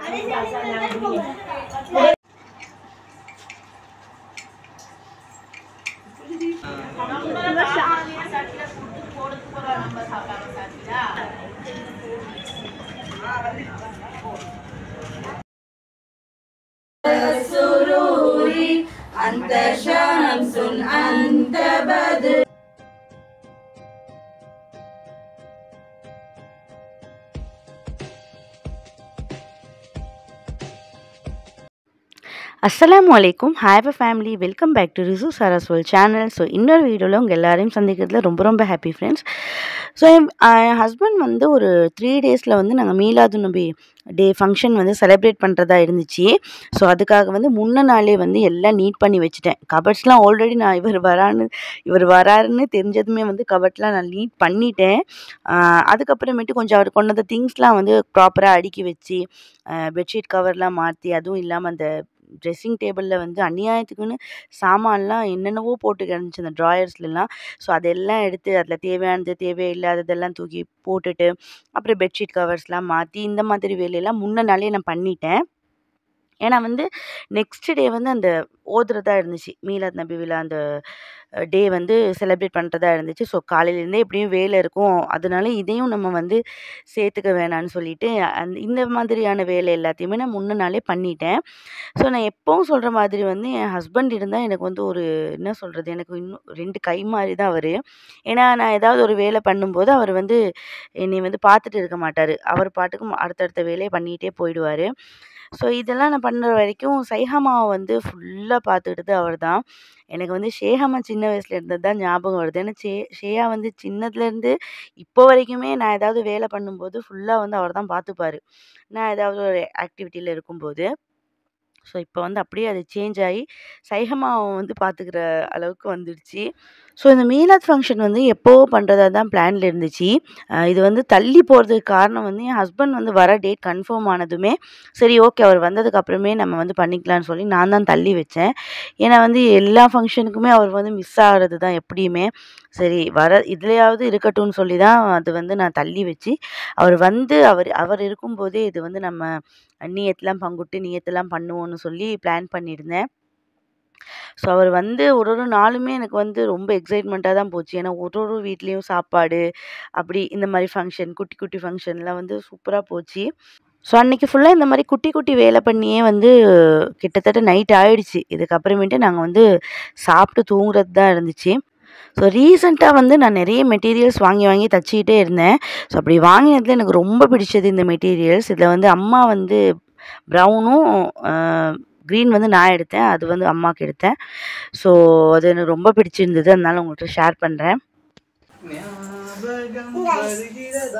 அஸ்ஸலாமு அலைக்கும் hi family welcome back to ரிசு சரஸ்வல் சேனல் ஸோ இன்னொரு வீடியோவில் உங்கள் எல்லாரையும் சந்திக்கிறதுல ரொம்ப ரொம்ப ஹாப்பி ஃப்ரெண்ட்ஸ் ஸோ என் என் ஹஸ்பண்ட் வந்து ஒரு த்ரீ டேஸில் வந்து நாங்கள் மீலாது நபி டே ஃபங்க்ஷன் வந்து செலிப்ரேட் பண்ணுறதா இருந்துச்சு ஸோ அதுக்காக வந்து முன்ன நாளே வந்து எல்லாம் நீட் பண்ணி வச்சுட்டேன் கபட்ஸ்லாம் ஆல்ரெடி நான் இவர் வரான்னு இவர் வராருன்னு தெரிஞ்சதுமே வந்து கபட்லாம் நான் நீட் பண்ணிட்டேன் ஆஹ் அதுக்கப்புறமேட்டு கொஞ்சம் அவர் கொண்டு வந்த திங்ஸ்லாம் வந்து ப்ராப்பராக அடுக்கி வச்சு பெட்ஷீட் கவர்லாம் மாற்றி அதுவும் இல்லாமல் அந்த ட்ரெஸ்ஸிங் டேபிளில் வந்து அநியாயத்துக்குன்னு சாமான்லாம் என்னென்னவோ போட்டு கிடந்துச்சு அந்த ட்ராயர்ஸ்லலாம் ஸோ அதெல்லாம் எடுத்து அதில் தேவையானது தேவையில்லாததெல்லாம் தூக்கி போட்டுட்டு அப்புறம் பெட்ஷீட் கவர்ஸ்லாம் மாற்றி இந்த மாதிரி வேலையெல்லாம் முன்ன நாளே நான் பண்ணிட்டேன் ஏன்னா வந்து நெக்ஸ்ட் டே வந்து அந்த ஓதுறதா இருந்துச்சு மீலாத் நபி விழா அந்த டே வந்து செலிப்ரேட் பண்ணுறதா இருந்துச்சு ஸோ காலையிலேருந்தே எப்படியும் வேலை இருக்கும் அதனால இதையும் நம்ம வந்து சேர்த்துக்க வேணான்னு சொல்லிட்டு அந்த இந்த மாதிரியான வேலை எல்லாத்தையுமே நான் முன்ன நாளே பண்ணிட்டேன் ஸோ நான் எப்பவும் சொல்கிற மாதிரி வந்து என் ஹஸ்பண்ட் இருந்தால் எனக்கு வந்து ஒரு என்ன சொல்கிறது எனக்கு இன்னும் ரெண்டு கை மாதிரி தான் அவர் ஏன்னா நான் ஏதாவது ஒரு வேலை பண்ணும்போது அவர் வந்து என்னை வந்து பார்த்துட்டு இருக்க மாட்டார் அவர் பாட்டுக்கும் அடுத்தடுத்த வேலையை பண்ணிகிட்டே போயிடுவார் ஸோ இதெல்லாம் நான் பண்ணுற வரைக்கும் சைஹாமாவை வந்து ஃபுல்லாக பார்த்துக்கிட்டது அவர் தான் எனக்கு வந்து ஷேஹாமா சின்ன வயசுல இருந்தது தான் ஞாபகம் வருது ஏன்னா சே ஷேயா வந்து சின்னதுலேருந்து இப்போ வரைக்குமே நான் ஏதாவது வேலை பண்ணும்போது ஃபுல்லாக வந்து அவர் தான் பார்த்துப்பாரு நான் ஏதாவது ஒரு ஆக்டிவிட்டியில் இருக்கும்போது ஸோ இப்போ வந்து அப்படியே அது சேஞ்ச் ஆகி சைஹமாவை வந்து பார்த்துக்கிற அளவுக்கு வந்துடுச்சு ஸோ இந்த மீலாத் ஃபங்க்ஷன் வந்து எப்போவோ பண்ணுறதா தான் பிளானில் இருந்துச்சு அஹ் இது வந்து தள்ளி போகிறதுக்கு காரணம் வந்து என் ஹஸ்பண்ட் வந்து வர டேட் கன்ஃபார்ம் ஆனதுமே சரி ஓகே அவர் வந்ததுக்கு அப்புறமே நம்ம வந்து பண்ணிக்கலாம்னு சொல்லி நான் தான் தள்ளி வச்சேன் ஏன்னா வந்து எல்லா ஃபங்க்ஷனுக்குமே அவர் வந்து மிஸ் ஆகிறது தான் எப்படியுமே சரி வர இதுலையாவது இருக்கட்டும்னு சொல்லி தான் அது வந்து நான் தள்ளி வச்சு அவர் வந்து அவர் அவர் இருக்கும்போதே இது வந்து நம்ம நீயத்தெல்லாம் பங்குட்டு நீயத்தெல்லாம் பண்ணுவோம்னு சொல்லி பிளான் பண்ணியிருந்தேன் ஸோ அவர் வந்து ஒரு ஒரு நாளுமே எனக்கு வந்து ரொம்ப எக்ஸைட்மெண்ட்டாக தான் போச்சு ஏன்னா ஒரு ஒரு வீட்லேயும் சாப்பாடு அப்படி இந்த மாதிரி ஃபங்க்ஷன் குட்டி குட்டி ஃபங்க்ஷன்லாம் வந்து சூப்பராக போச்சு ஸோ அன்றைக்கி ஃபுல்லாக இந்த மாதிரி குட்டி குட்டி வேலை பண்ணியே வந்து கிட்டத்தட்ட நைட் ஆயிடுச்சு இதுக்கப்புறமேட்டு நாங்கள் வந்து சாப்பிட்டு தூங்குறது தான் இருந்துச்சு ஸோ ரீசெண்டாக வந்து நான் நிறைய மெட்டீரியல்ஸ் வாங்கி வாங்கி தச்சிக்கிட்டே இருந்தேன் ஸோ அப்படி வாங்கினதுல எனக்கு ரொம்ப பிடிச்சது இந்த மெட்டீரியல்ஸ் இதில் வந்து அம்மா வந்து ப்ரௌனும் க்ரீன் வந்து நான் எடுத்தேன் அது வந்து அம்மாவுக்கு எடுத்தேன் ஸோ அது எனக்கு ரொம்ப பிடிச்சிருந்தது அதனால உங்கள்கிட்ட ஷேர் பண்ணுறேன் ஞாபகம் வருகிறதா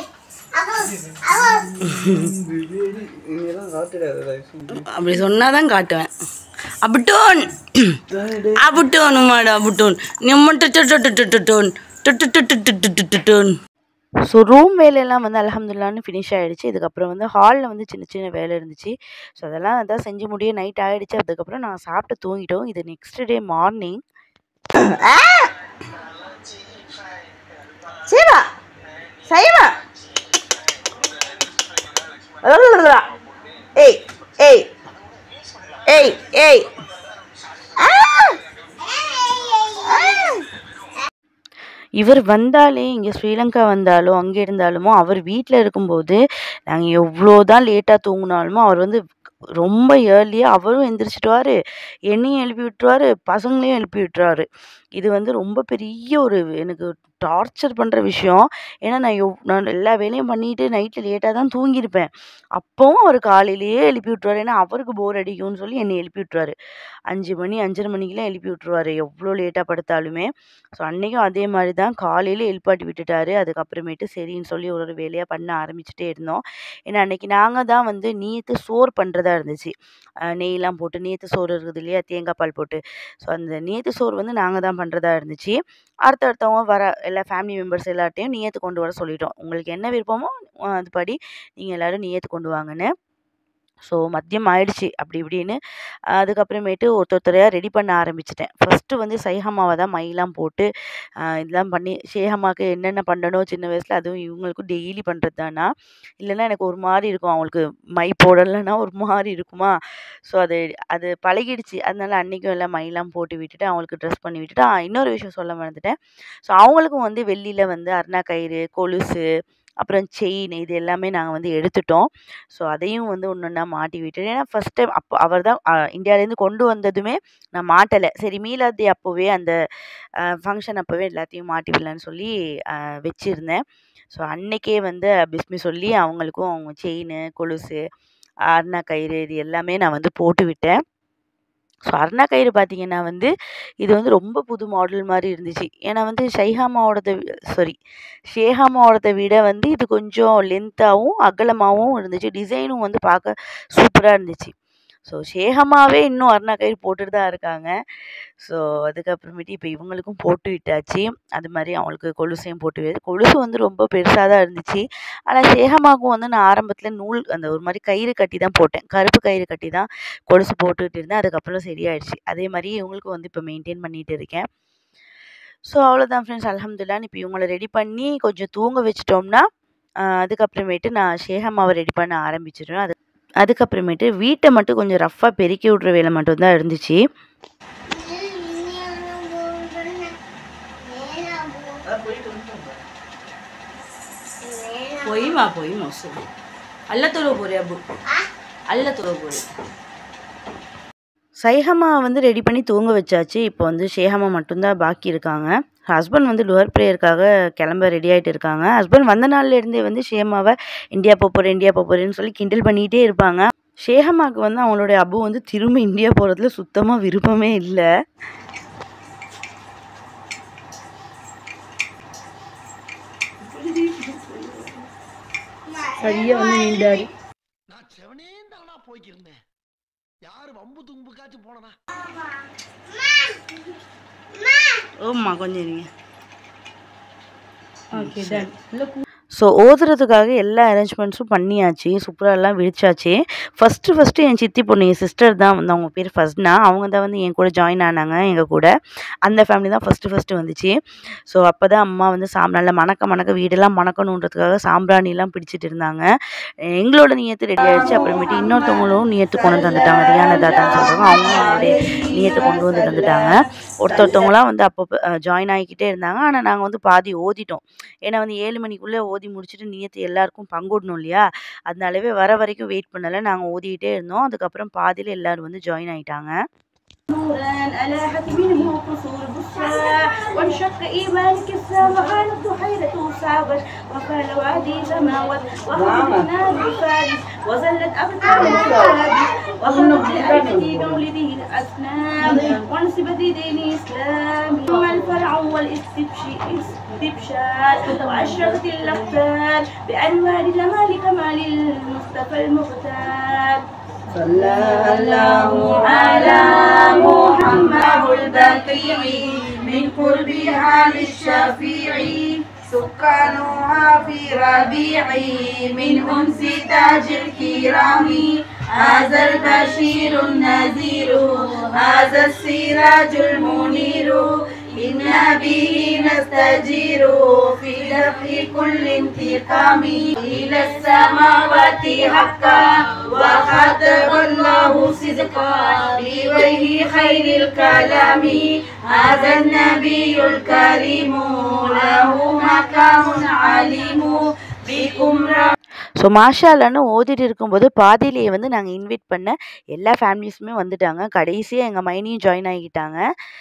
இங்கெல்லாம் காட்டுறாது அப்படி சொன்னால் தான் காட்டுவேன் அபுட்டோன் அபுட்டோன் மாடா அபுட்டோன் நிம்மட்டோன் டொன் ஸோ ரூம் வேலையெல்லாம் வந்து அலமதுல்லான்னு ஃபினிஷ் ஆகிடுச்சு இதுக்கப்புறம் வந்து ஹாலில் வந்து சின்ன சின்ன வேலை இருந்துச்சு ஸோ அதெல்லாம் அதான் செஞ்சு முடிய நைட் ஆகிடுச்சு அதுக்கப்புறம் நான் சாப்பிட்டு தூங்கிட்டோம் இது நெக்ஸ்ட் டே மார்னிங் சைவா சைவா ஏய் ஏய் ஏய் ஏய் இவர் வந்தாலே இங்கே ஸ்ரீலங்கா வந்தாலும் அங்கே இருந்தாலுமோ அவர் வீட்டில் இருக்கும்போது நாங்கள் எவ்வளோ தான் லேட்டாக தூங்கினாலுமோ அவர் வந்து ரொம்ப ஏர்லியாக அவரும் எந்திரிச்சிட்டுவார் என்னையும் எழுப்பி விட்டுருவாரு பசங்களையும் எழுப்பி விட்டுருவாரு இது வந்து ரொம்ப பெரிய ஒரு எனக்கு டார்ச்சர் பண்ணுற விஷயம் ஏன்னா நான் எவ் நான் எல்லா வேலையும் பண்ணிட்டு நைட்டில் லேட்டாக தான் தூங்கியிருப்பேன் அப்போவும் அவர் காலையிலேயே எழுப்பி விட்டுருவாரு ஏன்னா அவருக்கு போர் அடிக்கும்னு சொல்லி என்னை எழுப்பி விட்டுருவாரு அஞ்சு மணி அஞ்சரை மணிக்கெலாம் எழுப்பி விட்டுருவாரு எவ்வளோ லேட்டாக படுத்தாலுமே ஸோ அன்றைக்கும் அதே மாதிரி தான் காலையில் எழுப்பாட்டி விட்டுட்டாரு அதுக்கப்புறமேட்டு சரின்னு சொல்லி ஒரு ஒரு வேலையாக பண்ண ஆரம்பிச்சுட்டே இருந்தோம் ஏன்னா அன்றைக்கி நாங்கள் தான் வந்து நீத்து சோறு பண்ணுறதா இருந்துச்சு அஹ் நெய்லாம் போட்டு நேத்து சோறு இருக்குது இல்லையா தேங்காய் பால் போட்டு ஸோ அந்த நேத்து சோறு வந்து நாங்கள் தான் பண்ணுறதா இருந்துச்சு அடுத்தடுத்தவங்க வர எல்லா ஃபேமிலி மெம்பர்ஸ் எல்லார்ட்டையும் நியத்து கொண்டு வர சொல்லிட்டோம் உங்களுக்கு என்ன விருப்பமோ அஹ் அதுபடி நீங்கள் எல்லோரும் நியத்து கொண்டு வாங்கன்னு ஸோ மதியம் ஆயிடுச்சு அப்படி இப்படின்னு அதுக்கப்புறமேட்டு ஒருத்தர் ஒருத்தரையாக ரெடி பண்ண ஆரம்பிச்சிட்டேன் ஃபஸ்ட்டு வந்து சைஹமாவை தான் மைலாம் போட்டு ஆஹ் இதெல்லாம் பண்ணி ஷேஹமாக்கு என்னென்ன பண்ணணும் சின்ன வயசில் அதுவும் இவங்களுக்கும் டெய்லி பண்ணுறது தானா இல்லைன்னா எனக்கு ஒரு மாதிரி இருக்கும் அவங்களுக்கு மை போடலைன்னா ஒரு மாதிரி இருக்குமா ஸோ அது அது பழகிடுச்சு அதனால அன்றைக்கும் எல்லாம் மைலாம் போட்டு விட்டுட்டு அவங்களுக்கு ட்ரெஸ் பண்ணி விட்டுட்டு ஆ, இன்னொரு விஷயம் சொல்ல மறந்துட்டேன் ஸோ அவங்களுக்கும் வந்து வெள்ளியில் வந்து அருணா கயிறு கொலுசு அப்புறம் செயின் இது எல்லாமே நாங்கள் வந்து எடுத்துட்டோம் ஸோ அதையும் வந்து ஒன்று ஒன்றா மாட்டி விட்டுட்டு ஏன்னா ஃபஸ்ட் டைம் அப்போ அவர் தான் இந்தியாவிலேருந்து கொண்டு வந்ததுமே நான் மாட்டலை சரி மீலாத்தி அப்போவே அந்த ஃபங்க்ஷன் அப்போவே எல்லாத்தையும் மாட்டி விடலான்னு சொல்லி அஹ், வச்சிருந்தேன் ஸோ அன்னைக்கே வந்து பிஸ்மி சொல்லி அவங்களுக்கும் அவங்க செயின் கொலுசு அருணா கயிறு இது எல்லாமே நான் வந்து போட்டு விட்டேன் ஸோ அருணா கயிறு பார்த்தீங்கன்னா வந்து இது வந்து ரொம்ப புது மாடல் மாதிரி இருந்துச்சு ஏன்னா வந்து ஷைஹாமாவோடத சாரி ஷேஹாமாவோடத விட வந்து இது கொஞ்சம் லென்த்தாகவும் அகலமாகவும் இருந்துச்சு டிசைனும் வந்து பார்க்க சூப்பராக இருந்துச்சு ஸோ ஷேஹமாவே இன்னும் அருணா கயிறு போட்டுட்டு தான் இருக்காங்க ஸோ அதுக்கப்புறமேட்டு இப்போ இவங்களுக்கும் போட்டு விட்டாச்சு அது மாதிரி அவங்களுக்கு கொலுசையும் போட்டு வி- கொலுசு வந்து ரொம்ப பெருசாக தான் இருந்துச்சு ஆனால் ஷேஹமாவுக்கும் வந்து நான் ஆரம்பத்தில் நூல் அந்த ஒரு மாதிரி கயிறு கட்டி தான் போட்டேன் கருப்பு கயிறு கட்டி தான் கொலுசு போட்டுக்கிட்டு இருந்தேன் அதுக்கப்புறம் சரியாயிடுச்சு அதே மாதிரி இவங்களுக்கும் வந்து இப்போ மெயின்டைன் பண்ணிட்டு இருக்கேன் ஸோ அவ்வளோதான் ஃப்ரெண்ட்ஸ் அல்ஹம்துலில்லாஹ் இப்போ இவங்கள ரெடி பண்ணி கொஞ்சம் தூங்க வச்சிட்டோம்னா ஆஹ் அதுக்கப்புறமேட்டு நான் ஷேஹமாவை ரெடி பண்ண ஆரம்பிச்சிடுவேன் அது அதுக்கப்புறமேட்டு வீட்டை மட்டும் கொஞ்சம் ரஃப்பாக பெருக்கி விட்ற வேலை மட்டும்தான் இருந்துச்சு அதான் போயிட்டு வந்துட்டோம் பொய்மா பொய் மோசு அல்ல தொழுவ போறே அப்பு அல்ல தொழுவ போறே சைஹமா வந்து ரெடி பண்ணி தூங்க வச்சாச்சு இப்போ வந்து ஷேஹமா மட்டும்தான் பாக்கி இருக்காங்க ஹஸ்பண்ட் வந்து லுவர் ப்ரேயருக்காக கிளம்ப ரெடி ஆகிட்டு இருக்காங்க ஹஸ்பண்ட் வந்த நாள்ல இருந்தே வந்து ஷேமாவை இந்தியா போக போகிறேன் இந்தியா போக போகிறேன்னு சொல்லி கிண்டல் பண்ணிகிட்டே இருப்பாங்க ஷேஹமாக்கு வந்து அவங்களுடைய அபு வந்து திரும்ப இந்தியா போகிறதுல சுத்தமாக விருப்பமே இல்லை சரியா வந்து நின்றாடி நான் செவனேந்தானா போய்க்கிருந்தேன் யாரு வம்பு தும்புக்காச்சும் போனனா ஓம்மா கொஞ்சம் இருங்க ஓகே டன் ஸோ ஓதுறதுக்காக எல்லா அரேஞ்ச்மெண்ட்ஸும் பண்ணியாச்சு சூப்பராக எல்லாம் விழிச்சாச்சு ஃபஸ்ட்டு ஃபஸ்ட்டு என் சித்தி பொண்ணு என் சிஸ்டர் தான் வந்து அவங்க பேர் ஃபஸ்ட்னா அவங்க தான் வந்து என் கூட ஜாயின் ஆனாங்க எங்கள் கூட அந்த ஃபேமிலி தான் ஃபஸ்ட்டு ஃபஸ்ட்டு வந்துச்சு ஸோ அப்போ தான் அம்மா வந்து சாம் நல்லா மணக்க மணக்க வீடெல்லாம் மணக்கணுன்றதுக்காக சாம்பிராணிலாம் பிடிச்சிட்டு இருந்தாங்க எங்களோட நியத்து ரெடி ஆயிடுச்சு அப்புறமேட்டு இன்னொருத்தவங்களும் நியத்து கொண்டு வந்து தந்துட்டாங்க ரியானா தாத்தான்னு சொல்கிறாங்க அவங்க அவங்களுடைய நியத்தை கொண்டு வந்து தந்துட்டாங்க ஒருத்தொருத்தவங்களாம் வந்து அப்போ ஜாயின் ஆகிக்கிட்டே இருந்தாங்க ஆனால் நாங்கள் வந்து பாதி ஓதிட்டோம் ஏன்னா வந்து ஏழு மணிக்குள்ளே ஓதி முடிச்சுட்டு நியத்து எல்லாருக்கும் பங்குடணும் இல்லையா அதனாலவே வர வரைக்கும் வெயிட் பண்ணலை நாங்கள் ஓதிக்கிட்டே இருந்தோம் அதுக்கப்புறம் பாதியில் எல்லாரும் வந்து ஜாயின் ஆயிட்டாங்க نورا ألاحت منه قصور بصرى وانشق إيمانك السام وحانت حيرة صعبت وقال وعدي سماوات وخرجت نار فارس وزلت أبطال الثابت وخرجت لأبدي مولده الأسنام وانسبت لدين إسلام ثم الفرع والاستبشار وأشرقت الأقطار بأنوار جمال كمال المصطفى المختار صلى الله على محمد البقيع من قربها للشفيع سكانها في ربيع من أنس تاج الكرام هذا البشير النذير هذا السراج المنير إنا به نستجير في دفع كل انتقام إلى السماوات حقا وخاطب الله صدقا بوجه خير الكلام هذا النبي الكريم له مقام عليم بكم ஸோ மாஷாலன்னு ஓதிட்டு இருக்கும்போது பாதியிலேயே வந்து நாங்கள் இன்வைட் பண்ண எல்லா ஃபேமிலிஸுமே வந்துட்டாங்க கடைசியாக எங்கள் மைனியும் ஜாயின் ஆகிட்டாங்க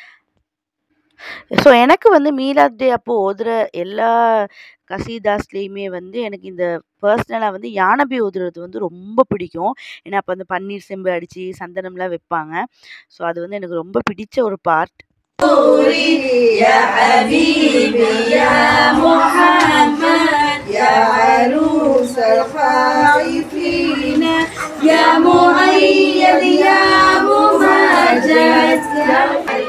ஸோ எனக்கு வந்து மீலாத் டே அப்போ ஓதுற எல்லா கசீதாஸ்லேயுமே வந்து எனக்கு இந்த பர்சனலாக வந்து யானபி ஓதுறது வந்து ரொம்ப பிடிக்கும் ஏன்னா அப்போ அந்த பன்னீர் செம்பு அடித்து சந்தனம்லாம் வைப்பாங்க ஸோ அது வந்து எனக்கு ரொம்ப பிடிச்ச ஒரு பார்ட் يا حبيبي يا محمد يا عروس الخائفين يا مؤيد يا ممجد يا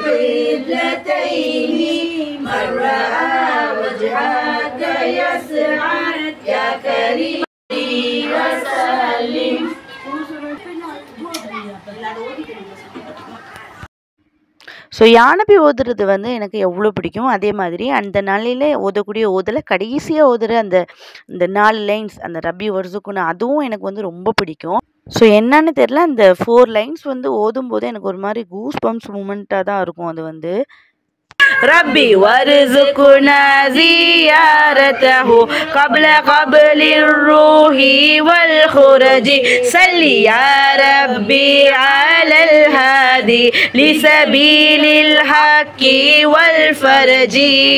القبلتين من رأى وجهك يسعد يا كريم وسلم ஸோ யானபி ஓதுறது வந்து எனக்கு எவ்வளோ பிடிக்கும் அதே மாதிரி அந்த நாளில் ஓதக்கூடிய ஓதலை கடைசியாக ஓதுற அந்த இந்த நாலு லைன்ஸ் அந்த ரபி வருஷக்குன்னு அதுவும் எனக்கு வந்து ரொம்ப பிடிக்கும் ஸோ என்னன்னு தெரில அந்த ஃபோர் லைன்ஸ் வந்து ஓதும்போது எனக்கு ஒரு மாதிரி கூஸ் பம்ப்ஸ் மூமெண்ட்டாக தான் இருக்கும் அது வந்து ربي وارزقنا زيارته قبل قبل الروح والخرج صل يا ربي على الهادي لسبيل الحق والفرج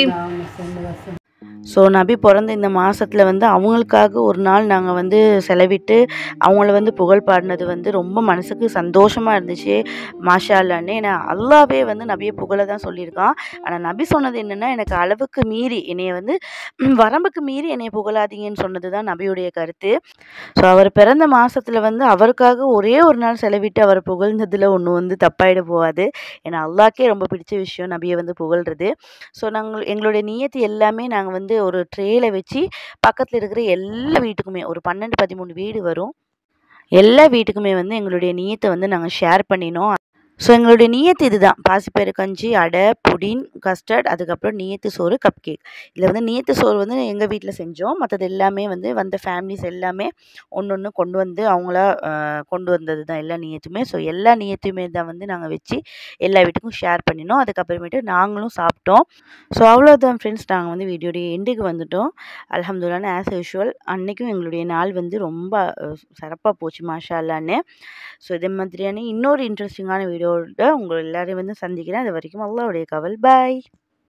ஸோ நபி பிறந்த இந்த மாதத்தில் வந்து அவங்களுக்காக ஒரு நாள் நாங்கள் வந்து செலவிட்டு அவங்கள வந்து புகழ் பாடினது வந்து ரொம்ப மனசுக்கு சந்தோஷமாக இருந்துச்சு மாஷா அல்லான்னு ஏன்னா அல்லாவே வந்து நபியை புகழ தான் சொல்லியிருக்கான் ஆனால் நபி சொன்னது என்னென்னா எனக்கு அளவுக்கு மீறி என்னைய வந்து ம், வரம்புக்கு மீறி என்னைய புகழாதீங்கன்னு சொன்னது தான் நபியுடைய கருத்து ஸோ அவர் பிறந்த மாதத்தில் வந்து அவருக்காக ஒரே ஒரு நாள் செலவிட்டு அவர் புகழ்ந்ததில் ஒன்று வந்து தப்பாயிட போகாது ஏன்னா அல்லாஹ்க்கே ரொம்ப பிடிச்ச விஷயம் நபியை வந்து புகழ்றது ஸோ நாங்கள் எங்களுடைய நியத்து எல்லாமே நாங்கள் வந்து ஒரு ட்ரேயில் வச்சு பக்கத்தில் இருக்கிற எல்லா வீட்டுக்குமே ஒரு பன்னெண்டு பதிமூணு வீடு வரும் எல்லா வீட்டுக்குமே வந்து எங்களுடைய நியத்தை வந்து நாங்கள் ஷேர் பண்ணினோம் ஸோ எங்களுடைய நியத்து இதுதான் பாசிப்பயிறு கஞ்சி அடை புடின் கஸ்டர்ட் அதுக்கப்புறம் நியத்து சோறு கப் கேக் இதில் வந்து நியத்து சோறு வந்து எங்கள் வீட்டில் செஞ்சோம் மற்றது எல்லாமே வந்து வந்த ஃபேமிலிஸ் எல்லாமே ஒன்று ஒன்று கொண்டு வந்து அவங்களா அஹ், கொண்டு வந்தது தான் எல்லா நியத்துமே ஸோ எல்லா நியத்துமே தான் வந்து நாங்கள் வச்சு எல்லா வீட்டுக்கும் ஷேர் பண்ணினோம் அதுக்கப்புறமேட்டு நாங்களும் சாப்பிட்டோம் ஸோ அவ்வளோதான் ஃப்ரெண்ட்ஸ் நாங்கள் வந்து வீடியோடைய எண்டுக்கு வந்துட்டோம் அல்ஹம்துலில்லாஹ்னு ஆஸ் யூஷுவல் அன்றைக்கும் எங்களுடைய நாள் வந்து ரொம்ப சிறப்பாக போச்சு மாஷா அல்லான்னு ஸோ இதே மாதிரியான இன்னொரு இன்ட்ரெஸ்டிங்கான வீடியோட உங்கள் எல்லாரையும் வந்து சந்திக்கிறேன் அது வரைக்கும் அல்லாவுடைய கவல் பாய்